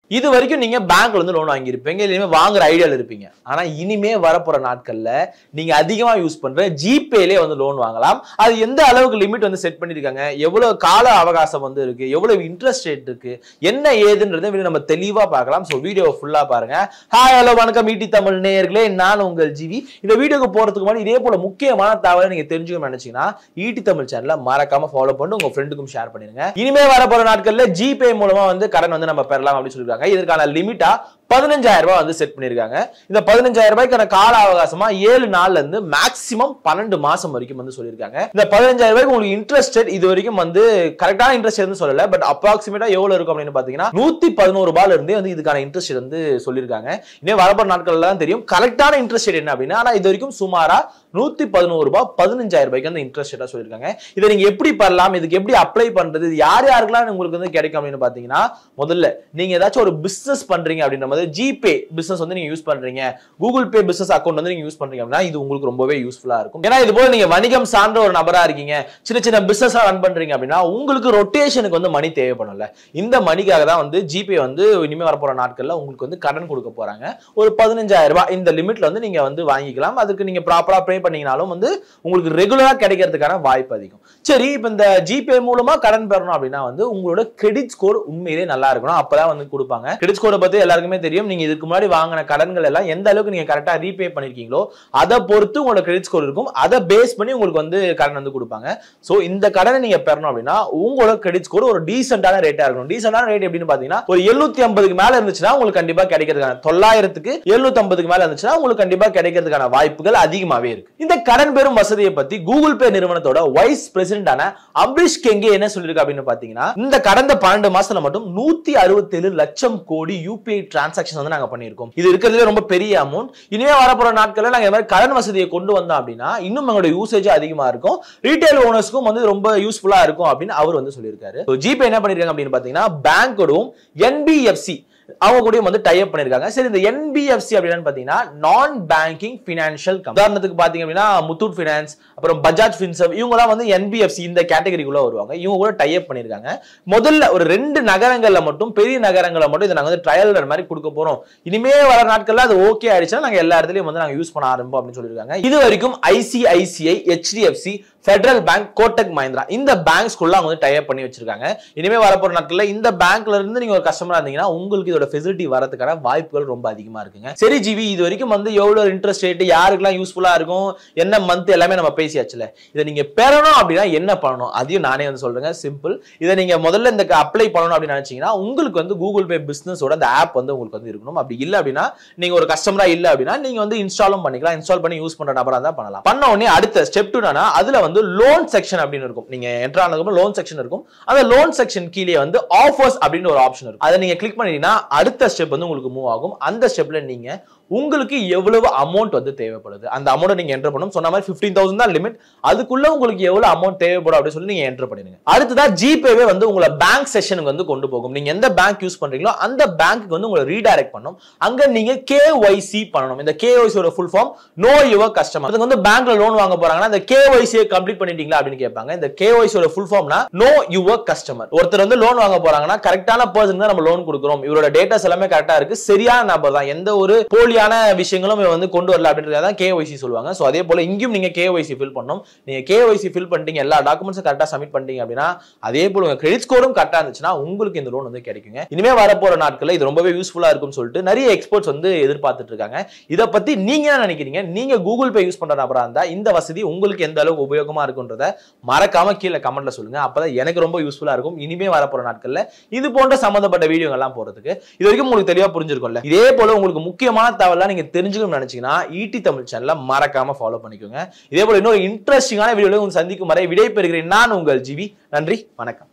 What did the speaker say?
இது வரைக்கும் நீங்க பேங்க்ல இருந்து லோன் வாங்கியிருப்பீங்க இனிமே வாங்குற ஐடியால இருப்பீங்க ஆனா இனிமே வரப்போற நாட்கள்ல நீங்க அதிகமா யூஸ் பண்ற ஜிபேலே வந்து லோன் வாங்கலாம் அது எந்த அளவுக்கு லிமிட் வந்து செட் பண்ணிருக்காங்க எவ்வளவு கால அவகாசம் வந்து இருக்கு எவ்வளவு இன்ட்ரெஸ்ட் ரேட் இருக்கு என்ன ஏதுன்றதை வீடியோ நம்ம தெளிவா பார்க்கலாம் ஸோ வீடியோ ஃபுல்லா பாருங்க ஹாய் ஹலோ வணக்கம் ஈட்டி தமிழ் நேயர்களே நான் உங்கள் ஜிவி இந்த வீடியோக்கு போறதுக்கு முன்னாடி இதே போல முக்கியமான தகவலை நீங்க தெரிஞ்சுக்கணும்னு நினைச்சீங்கன்னா ஈட்டி தமிழ் சேனலை மறக்காம ஃபாலோ பண்ணி உங்க ஃப்ரெண்டுக்கும் ஷேர் பண்ணிருங்க இனிமே வரப்போற நாட்கள்ல ஜிபே மூலமா வந்து கடன் வந்து நம்ம பெறலாம் அப்படின்னு சொல்லிருக்காங்க இதற்கான லிமிட்டா பதினஞ்சாயிரம் ரூபாய் வந்து செட் பண்ணிருக்காங்க இந்த பதினஞ்சாயிரம் ரூபாய்க்கான கால அவகாசமா ஏழு நாள்ல இருந்து மேக்ஸிமம் பன்னெண்டு மாசம் வரைக்கும் வந்து சொல்லியிருக்காங்க இந்த பதினஞ்சாயிரம் ரூபாய்க்கு உங்களுக்கு இன்ட்ரெஸ்ட் இது வரைக்கும் வந்து கரெக்டான இன்ட்ரெஸ்ட் வந்து சொல்லல பட் அப்ராக்சிமேட்டா எவ்வளவு இருக்கும் அப்படின்னு பாத்தீங்கன்னா நூத்தி பதினோரு ரூபாயில இருந்தே வந்து இதுக்கான இன்ட்ரெஸ்ட் வந்து சொல்லியிருக்காங்க இன்னும் வரப்போற நாட்கள்ல தான் தெரியும் கரெக்டான இன்ட்ரெஸ்ட் என்ன அப்படின்னா ஆனா இது வரைக்கும் சுமாரா நூத்தி பதினோரு ரூபாய் பதினஞ்சாயிரம் ரூபாய்க்கு வந்து இன்ட்ரெஸ்ட் ரேட்டா சொல்லியிருக்காங்க இதை நீங்க எப்படி பண்ணலாம் இதுக்கு எப்படி அப்ளை பண்றது இது யார் யாருக்கெல்லாம் உங்களுக்கு வந்து கிடைக்கும் அப்படின்னு பாத்தீங்கன்னா முதல்ல நீங்க ஏதாச்சும் ஒரு பிசினஸ் பண்றீங்க அப்படின்ற மாதிரி ஜிபே பிசினஸ் வந்து நீங்க யூஸ் பண்றீங்க கூகுள் பே பிசினஸ் அக்கௌண்ட் வந்து நீங்க யூஸ் பண்றீங்க அப்படின்னா இது உங்களுக்கு ரொம்பவே யூஸ்ஃபுல்லா இருக்கும் ஏன்னா இது போல நீங்க வணிகம் சார்ந்த ஒரு நபரா இருக்கீங்க சின்ன சின்ன பிசினஸ் ரன் பண்றீங்க அப்படின்னா உங்களுக்கு ரொட்டேஷனுக்கு வந்து மணி தேவைப்படும்ல இந்த மணிக்காக தான் வந்து ஜிபே வந்து இனிமே வரப்போற நாட்கள்ல உங்களுக்கு வந்து கடன் கொடுக்க போறாங்க ஒரு பதினஞ்சாயிரம் ரூபாய் இந்த லிமிட்ல வந்து நீங்க வந்து வாங்கிக்கலாம் அதுக்கு நீங்க ப்ராப்பரா ப்ரே பண்ணீங்கனாலும் வந்து உங்களுக்கு ரெகுலரா கிடைக்கிறதுக்கான வாய்ப்பு அதிகம் சரி இப்போ இந்த ஜிபே மூலமா கடன் பெறணும் அப்படின்னா வந்து உங்களோட கிரெடிட் ஸ்கோர் உண்மையிலே நல்லா இருக்கணும் அப்பதான் வந்து கொடுப்பாங்க கிரெடிட் ஸ்கோரை பத்தி எல்லாருக்குமே தெரியும் நீங்க இதுக்கு முன்னாடி வாங்கின கடன்கள் எல்லாம் எந்த அளவுக்கு நீங்க கரெக்டா ரீபே பண்ணிருக்கீங்களோ அதை பொறுத்து உங்களோட கிரெடிட் ஸ்கோர் இருக்கும் அதை பேஸ் பண்ணி உங்களுக்கு வந்து கடன் வந்து கொடுப்பாங்க சோ இந்த கடனை நீங்க பெறணும் அப்படின்னா உங்களோட கிரெடிட் ஸ்கோர் ஒரு டீசென்டான ரேட்டா இருக்கணும் டீசென்டான ரேட் எப்படின்னு பாத்தீங்கன்னா ஒரு எழுநூத்தி ஐம்பதுக்கு மேல இருந்துச்சுன்னா உங்களுக்கு கண்டிப்பா கிடைக்கிறதுக்கான தொள்ளாயிரத்துக்கு எழுநூத்தி ஐம்பதுக்கு மேல இருந்துச்சுன்னா உங்களுக்கு கண்டிப்பா கிடைக்கிறதுக்கான வாய்ப்புகள் அதிகமாவே இருக்கு இந்த கடன் பெறும் வசதியை பத்தி கூகுள் பே நிறுவனத்தோட வைஸ் பிரசிடண்டான அம்பரீஷ் கெங்கே என்ன சொல்லிருக்கு அப்படின்னு பாத்தீங்கன்னா இந்த கடந்த பன்னெண்டு மாசத்துல மட்டும் நூத்தி அறுபத்தேழு லட்சம் கோடி யூபிஐ டிரான்சாக்ஷன் வந்து நாங்க பண்ணியிருக்கோம் இது இருக்கிறதுல ரொம்ப பெரிய அமௌண்ட் இனிமே வரப்போற நாட்கள்ல நாங்க இந்த மாதிரி கடன் வசதியை கொண்டு வந்தோம் அப்படின்னா இன்னும் எங்களோட யூசேஜ் அதிகமா இருக்கும் ரீட்டைல் ஓனர்ஸ்க்கும் வந்து ரொம்ப யூஸ்ஃபுல்லா இருக்கும் அப்படின்னு அவர் வந்து சொல்லியிருக்காரு ஜிபே என்ன பண்ணிருக்காங்க அப்படின்னு பாத்தீங்கன்னா பேங்கோடும் என்பிஎஃப்சி அவங்க கூடயும் வந்து டைப் பண்ணிருக்காங்க சரி இந்த என்பிஎஃப்சி அப்படின்னு பாத்தீங்கன்னா நான் பேங்கிங் பினான்சியல் உதாரணத்துக்கு பாத்தீங்க அப்படின்னா முத்தூட் பினான்ஸ் அப்புறம் பஜாஜ் ஃபின்சர்வ் இவங்கலாம் வந்து என்பிஎஃப்சி இந்த கேட்டகரிக்குள்ள வருவாங்க இவங்க கூட டைப் பண்ணிருக்காங்க முதல்ல ஒரு ரெண்டு நகரங்கள்ல மட்டும் பெரிய நகரங்கள்ல மட்டும் இதை நாங்க வந்து ட்ரையல் ரன் மாதிரி கொடுக்க போறோம் இனிமே வர நாட்கள்ல அது ஓகே ஆயிடுச்சுன்னா நாங்க எல்லா இடத்துலயும் வந்து நாங்க யூஸ் பண்ண ஆரம்பிப்போம் அப்படின்னு சொல்லியிருக்காங்க இது வரைக்கும் ICICI HDFC Federal bank Kotak Mahindra இந்த பேங்க்ஸ்குள்ள அவங்க வந்து டைப் பண்ணி வச்சிருக்காங்க இனிமே வரப்போற நாட்கள்ல இந்த பேங்க்ல இருந்து நீங்க ஒரு கஸ்டமரா இருந்தீங்கன்னா உங்களுக்கு இதோட ஃபெசிலிட்டி வரதுக்கான வாய்ப்புகள் ரொம்ப அதிகமா இருக்குங்க சரி ஜிவி இது வரைக்கும் வந்து எவ்வளவு இன்ட்ரெஸ்ட் ரேட் யாருக்கெல்லாம் யூஸ்ஃபுல்லா இருக்கும் என்ன மந்த் எல்லாமே நம்ம பேசியாச்சுல இதை நீங்க பெறணும் அப்படின்னா என்ன பண்ணணும் அதையும் நானே வந்து சொல்றேங்க சிம்பிள் இதை நீங்க முதல்ல இந்த அப்ளை பண்ணணும் அப்படின்னு நினைச்சீங்கன்னா உங்களுக்கு வந்து கூகுள் பே பிசினஸோட அந்த ஆப் வந்து உங்களுக்கு வந்து இருக்கணும் அப்படி இல்லை அப்படின்னா நீங்க ஒரு கஸ்டமரா இல்ல அப்படின்னா நீங்க வந்து இன்ஸ்டாலும் பண்ணிக்கலாம் இன்ஸ்டால் பண்ணி யூஸ் பண்ற நபரா தான் பண்ணலாம் பண்ண உடனே அடுத்த ஸ்டெப் டூ அதுல வந்து லோன் செக்ஷன் அப்படின்னு இருக்கும் நீங்க என்ட்ரு ஆனதுக்கு லோன் செக்ஷன் இருக்கும் அந்த லோன் செக்ஷன் கீழே வந்து ஆஃபர்ஸ் அப்படின்னு ஒரு ஆப்ஷன் இருக்கும் அதை நீங்க கிளிக் பண்ணிட்டீங்கன்னா அடுத்த ஸ்டெப் வந்து உங்களுக்கு மூவ் ஆகும் அந்த ஸ்டெப்ல நீங்க உங்களுக்கு எவ்வளவு அமௌண்ட் வந்து தேவைப்படுது அந்த அமௌண்ட் நீங்க என்டர் பண்ணணும் சொன்ன மாதிரி ஃபிஃப்டீன் தௌசண்ட் தான் லிமிட் அதுக்குள்ள உங்களுக்கு எவ்வளவு அமௌண்ட் தேவைப்படும் அப்படின்னு சொல்லி நீங்க என்டர் பண்ணிடுங்க அடுத்ததா ஜிபேவே வந்து உங்களை பேங்க் செஷனுக்கு வந்து கொண்டு போகும் நீங்க எந்த பேங்க் யூஸ் பண்றீங்களோ அந்த பேங்க்கு வந்து உங்களை ரீடைரக்ட் பண்ணும் அங்க நீங்க கேஒய்சி பண்ணணும் இந்த கேஒய்சியோட full form know your customer அதுக்கு வந்து பேங்க்ல லோன் வாங்க போறாங்கன்னா இந்த கேஒய்சியை கம்ப்ளீட் பண்ணிட்டீங்களா அப்படின்னு கேட்பாங்க இந்த கேஒய்சியோட ஃபுல் ஃபார்ம்னா நோ யுவர் கஸ்டமர் ஒருத்தர் வந்து லோன் வாங்க போறாங்கன்னா கரெக்டான பர்சன் தான் நம்ம லோன் கொடுக்குறோம் இவரோட டேட்டாஸ் எல்லாமே கரெக்டா இருக்கு சரியான நபர் தான் எந்த ஒரு போலியான விஷயங்களும் இவன் வந்து கொண்டு வரல அப்படின்றத தான் கேஒய்சி சொல்லுவாங்க ஸோ அதே போல இங்கேயும் நீங்க கேஒய்சி ஃபில் பண்ணணும் நீங்க கேஒய்சி ஃபில் பண்ணிட்டீங்க எல்லா டாக்குமெண்ட்ஸும் கரெக்டா சப்மிட் பண்ணிட்டீங்க அப்படின்னா அதே போல உங்க கிரெடிட் ஸ்கோரும் கரெக்டா இருந்துச்சுன்னா உங்களுக்கு இந்த லோன் வந்து கிடைக்குங்க இனிமே வரப்போற நாட்கள்ல இது ரொம்பவே யூஸ்ஃபுல்லா இருக்கும்னு சொல்லிட்டு நிறைய எக்ஸ்பர்ட்ஸ் வந்து எதிர்பார்த்துட்டு இருக்காங்க இதை பத்தி நீங்க என்ன நினைக்கிறீங்க நீங்க கூகுள் பே யூஸ் பண்ற நபரா இருந்தா இந்த வசதி உங்களுக்கு எந்த அளவுக்கு உபயோகமா இருக்குன்றத மறக்காம கீழே கமெண்ட்ல சொல்லுங்க அப்பதான் எனக்கு ரொம்ப யூஸ்ஃபுல்லா இருக்கும் இனிமே வரப்போற நாட்கள்ல இது போன்ற சம்பந்தப்பட்ட வீடியோங்கள்லாம் போறதுக்கு இது வரைக்கும் உங்களுக்கு தெளிவா புரிஞ்சிருக்கும்ல இதே போல உங்களுக்கு முக்கியமான தகவலாம் நீங்க தெரிஞ்சுக்கணும்னு நினைச்சீங்கன்னா ஈடி தமிழ் சேனலை மறக்காம ஃபாலோ பண்ணிக்கோங்க இதே போல இன்னொரு இன்ட்ரெஸ்டிங்கான வீடியோல உங்களுக்கு சந்திக்கும் வரை விடை பெறுகிறேன் நான் உங்கள் ஜிவி நன்றி வணக்கம்